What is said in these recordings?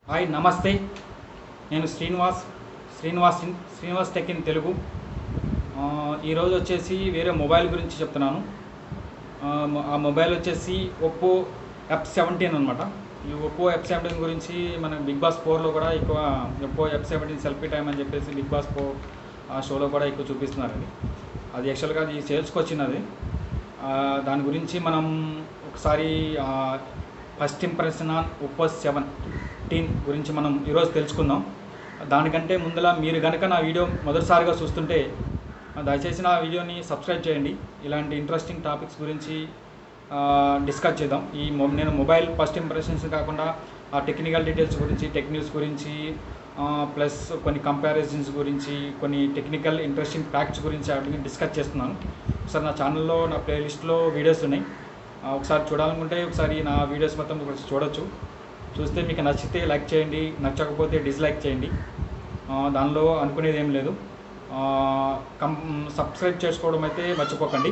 hi namaste నేను Srinivas Srinivas in- Srinivas tech in Telugu ఆ, ఈరోజు వచ్చేసి వేరే మొబైల్ గురించి చెప్తున్నాను ఆ, మొ- ఆ మొబైల్ వచ్చేసి ఒప్పో ఎఫ్ సెవెంటీన్ అనమాట ఈ ఒప్పో ఎఫ్ సెవెంటీన్ గురించి మన బిగ్ బాస్ ఫోర్లో కూడా ఎక్కువ Oppo F seventeen selfie time అని చెప్పేసి బిగ్ బాస్ ఫోర్ ఆ షోలో కూడా ఎక్కువ చూపిస్తున్నారు అది అది యాక్చువల్గా అది సేల్స్కి వచ్చినది ఆ, దాని గురించి మనం ఒకసారి first impression on Oppo seventeen గురించి మనం ఈరోజు తెలుసుకుందాం దానికంటే ముందల మీరు కనుక నా వీడియో మొదటిసారిగా చూస్తుంటే ఆ, దయచేసి నా వీడియోని సబ్స్క్రైబ్ చేయండి ఇలాంటి ఇంట్రెస్టింగ్ టాపిక్స్ గురించి ఆ, డిస్కస్ చేద్దాం ఈ మొ- నేను మొబైల్ ఫస్ట్ ఇంప్రెషన్స్ కాకుండా ఆ టెక్నికల్ డీటెయిల్స్ గురించి టెక్ న్యూస్ గురించి ఆ, ప్లస్ కొన్ని కంపారిజన్స్ గురించి కొన్ని టెక్నికల్ ఇంట్రెస్టింగ్ ఫ్యాక్ట్స్ గురించి వాటిని డిస్కస్ చేస్తున్నాను ఒకసారి నా ఛానల్లో నా ప్లేలిస్ట్లో వీడియోస్ ఉన్నాయి ఆ, ఒకసారి చూడాలనుకుంటే ఒకసారి నా వీడియోస్ మొత్తం ఒకసారి చూడొచ్చు చూస్తే మీకు నచ్చితే లైక్ చేయండి నచ్చకపోతే డిస్లైక్ చేయండి ఆ, దానిలో అనుకునేది ఏం లేదు ఆ, కం సబ్స్క్రైబ్ చేసుకోవడం అయితే మర్చిపోకండి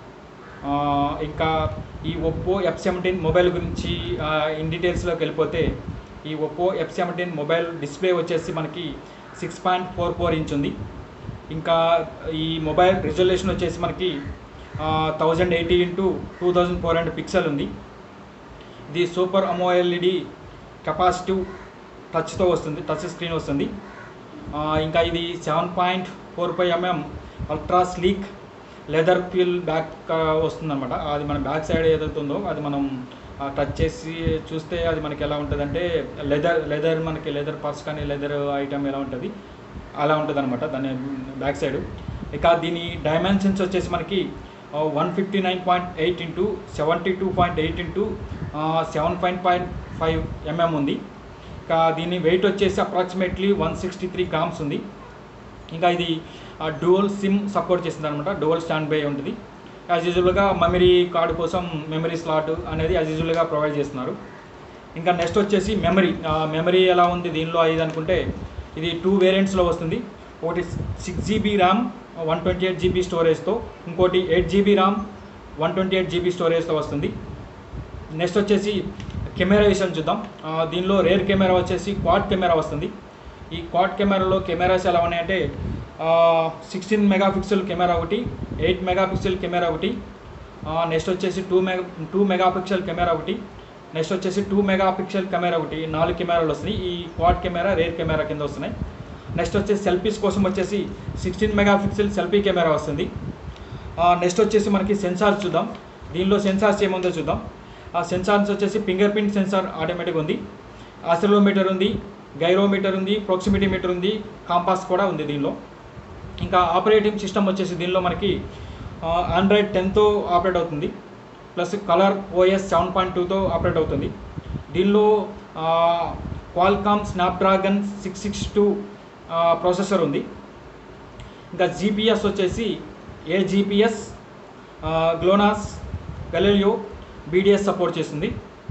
ఆ, ఇంకా ఈ ఒప్పో ఎఫ్ సెవెంటీన్ మొబైల్ గురించి ఆ, ఇన్ డీటెయిల్స్లోకి వెళ్ళిపోతే ఈ Oppo F seventeen mobile display వచ్చేసి మనకి six point four four inch ఉంది ఇంకా ఈ మొబైల్ రిజల్యూషన్ వచ్చేసి మనకి thousand eighty into two thousand four hundred pixel ఉంది ఇది సూపర్ అమోఎల్ఈడి కెపాసిటివ్ టచ్తో వస్తుంది టచ్ స్క్రీన్ వస్తుంది ఆ, ఇంకా ఇది seven point four five MM ultra sleek leather feel back వస్తుందన్నమాట అది మన బ్యాక్ సైడ్ ఏదైతే ఉందో అది మనం టచ్ చేసి చూస్తే అది మనకి ఎలా ఉంటుంది అంటే లెదర్ లెదర్ మనకి లెదర్ పర్స్ కానీ లెదర్ ఐటమ్ ఎలా ఉంటుంది అలా ఉంటుంది అనమాట దాని బ్యాక్ సైడ్ ఇక దీని డైమెన్షన్స్ వచ్చేసి మనకి one fifty nine point eight into seventy two point eight into seven point point five MM ఉంది ఇంకా దీని వెయిట్ వచ్చేసి approximately one sixty three grams ఉంది ఇంకా ఇది డువల్ సిమ్ సపోర్ట్ చేస్తుంది అనమాట డువల్ స్టాండ్ బై ఉంటుంది యాజ్ యూజువల్గా మెమరీ కార్డు కోసం మెమరీ స్లాట్ అనేది యాజ్ యూజువల్గా ప్రొవైడ్ చేస్తున్నారు ఇంకా నెక్స్ట్ వచ్చేసి మెమరీ మెమరీ ఎలా ఉంది దీనిలో ఇది అనుకుంటే ఇది టూ వేరియంట్స్లో వస్తుంది ఒకటి six GB RAM one twenty eight GB స్టోరేజ్తో ఇంకోటి eight GB RAM one twenty eight GB స్టోరేజ్తో వస్తుంది నెక్స్ట్ వచ్చేసి కెమెరా విషయం చూద్దాం ఆ, దీనిలో రేర్ కెమెరా వచ్చేసి క్వాడ్ కెమెరా వస్తుంది ఈ క్వాడ్ కెమెరాలో కెమెరాస్ ఎలా ఉన్నాయంటే సిక్స్టీన్ మెగాపిక్సెల్ కెమెరా ఒకటి ఎయిట్ మెగాపిక్సెల్ కెమెరా ఒకటి నెక్స్ట్ వచ్చేసి two mega two megapixel camera ఒకటి నెక్స్ట్ వచ్చేసి టూ మెగాపిక్సెల్ కెమెరా ఒకటి నాలుగు కెమెరాలు వస్తున్నాయి ఈ క్వాడ్ కెమెరా రేర్ కెమెరా కింద వస్తున్నాయి నెక్స్ట్ వచ్చేసి సెల్ఫీస్ కోసం వచ్చేసి సిక్స్టీన్ మెగాపిక్సెల్ సెల్ఫీ కెమెరా వస్తుంది నెక్స్ట్ వచ్చేసి మనకి సెన్సార్స్ చూద్దాం దీనిలో సెన్సార్స్ ఏముందో చూద్దాం ఆ సెన్సార్స్ వచ్చేసి ఫింగర్ ప్రింట్ సెన్సార్ ఆటోమేటిక్ ఉంది ఆసిలోమీటర్ ఉంది గైరోమీటర్ ఉంది ప్రాక్సిమిటీ మీటర్ ఉంది కాంపాస్ కూడా ఉంది దీనిలో ఇంకా ఆపరేటింగ్ సిస్టమ్ వచ్చేసి దీనిలో మనకి ఆండ్రాయిడ్ టెన్తో ఆపరేట్ అవుతుంది plus colour OS seven point టూతో ఆపరేట్ అవుతుంది దీనిలో Qualcomm Snapdragon six six two processor ఉంది ఇంకా జీపీఎస్ వచ్చేసి A GPS GLONASS Galileo BDS support చేస్తుంది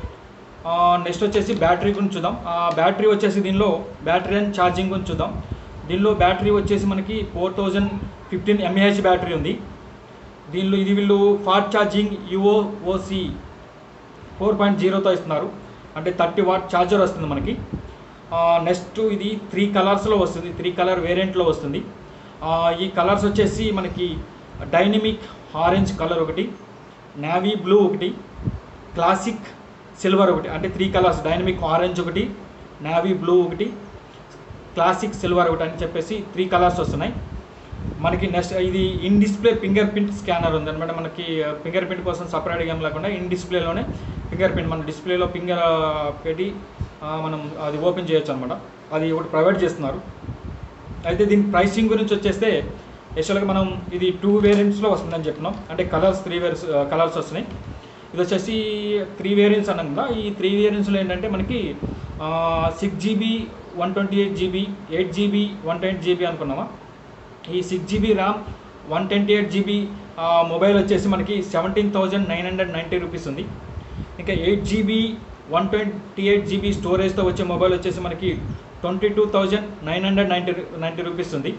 నెక్స్ట్ వచ్చేసి బ్యాటరీ గురించి చూద్దాం బ్యాటరీ వచ్చేసి దీనిలో బ్యాటరీ అండ్ ఛార్జింగ్ గురించి చూద్దాం దీనిలో బ్యాటరీ వచ్చేసి మనకి four thousand fifteen mAh battery ఉంది దీనిలో ఇది వీళ్ళు fast charging VOOC four point జీరోతో ఇస్తున్నారు అంటే థర్టీ వాట్ ఛార్జర్ వస్తుంది మనకి నెక్స్ట్ ఇది త్రీ కలర్స్లో వస్తుంది త్రీ కలర్ వేరియంట్లో వస్తుంది ఆ, ఈ కలర్స్ వచ్చేసి మనకి డైనమిక్ ఆరెంజ్ కలర్ ఒకటి నావీ బ్లూ ఒకటి క్లాసిక్ సిల్వర్ ఒకటి అంటే త్రీ కలర్స్ డైనమిక్ ఆరెంజ్ ఒకటి నావీ బ్లూ ఒకటి క్లాసిక్ సిల్వర్ ఒకటి అని చెప్పేసి త్రీ కలర్స్ వస్తున్నాయి మనకి నెక్స్ట్ ఇది in display fingerprint scanner ఉంది అనమాట మనకి ఫింగర్ ప్రింట్ కోసం సపరేట్ గేమ్ లేకుండా ఇన్ డిస్ప్లేలోనే ఫింగర్ ప్రింట్ మన డిస్ప్లేలో ఫింగర్ పెట్టి ఆ, మనం అది ఓపెన్ చేయొచ్చు అనమాట అది ఒకటి ప్రొవైడ్ చేస్తున్నారు అయితే దీని ప్రైసింగ్ గురించి వచ్చేస్తే యాక్చువల్గా మనం ఇది టూ వేరియంట్స్లో వస్తుందని చెప్పినాం అంటే కలర్స్ త్రీ వేరియంట్స్ కలర్స్ వస్తున్నాయి ఇది వచ్చేసి త్రీ వేరియంట్స్ అన్నాం కదా ఈ త్రీ వేరియంట్స్లో ఏంటంటే మనకి six GB one twenty eight GB eight GB one twenty GB అనుకున్నామా ఈ six GB RAM one twenty eight GB mobile వచ్చేసి మనకి seventeen thousand nine hundred ninety rupees ఉంది ఇంకా eight GB one twenty eight GB స్టోరేజ్తో వచ్చే mobile వచ్చేసి మనకి twenty two thousand nine hundred ninety ninety rupees ఉంది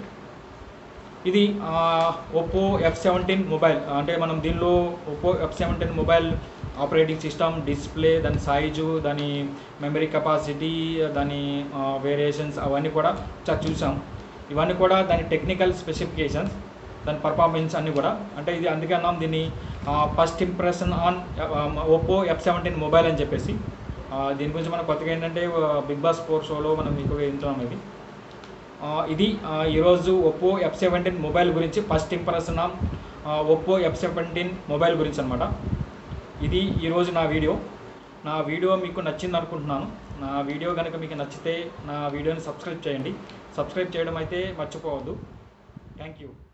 ఇది ఒప్పో ఎఫ్ సెవెంటీన్ మొబైల్ అంటే మనం దీనిలో Oppo F seventeen mobile operating system display దాని సైజు దాని మెమరీ కెపాసిటీ దాని వేరియేషన్స్ అవన్నీ కూడా చ- చూసాం ఇవన్నీ కూడా దాని టెక్నికల్ స్పెసిఫికేషన్స్ దాని పర్ఫార్మెన్స్ అన్నీ కూడా అంటే ఇది అందుకే అన్నాం దీన్ని first impression on Oppo F seventeen mobile అని చెప్పేసి ఆ, దీని గురించి మనం కొత్తగా ఏంటంటే బిగ్ బాస్ ఫోర్ షోలో మనం ఎక్కువగా వింటున్నాం ఇది ఆ, ఇది ఆ, ఈరోజు ఒప్పో ఎఫ్ సెవెంటీన్ మొబైల్ గురించి first impression on Oppo F seventeen mobile గురించి అనమాట ఇది ఈరోజు నా వీడియో నా వీడియో మీకు నచ్చింది అనుకుంటున్నాను నా వీడియో కనుక మీకు నచ్చితే నా వీడియోని సబ్స్క్రైబ్ చేయండి సబ్స్క్రైబ్ చేయడం అయితే మర్చిపోవద్దు థ్యాంక్ యూ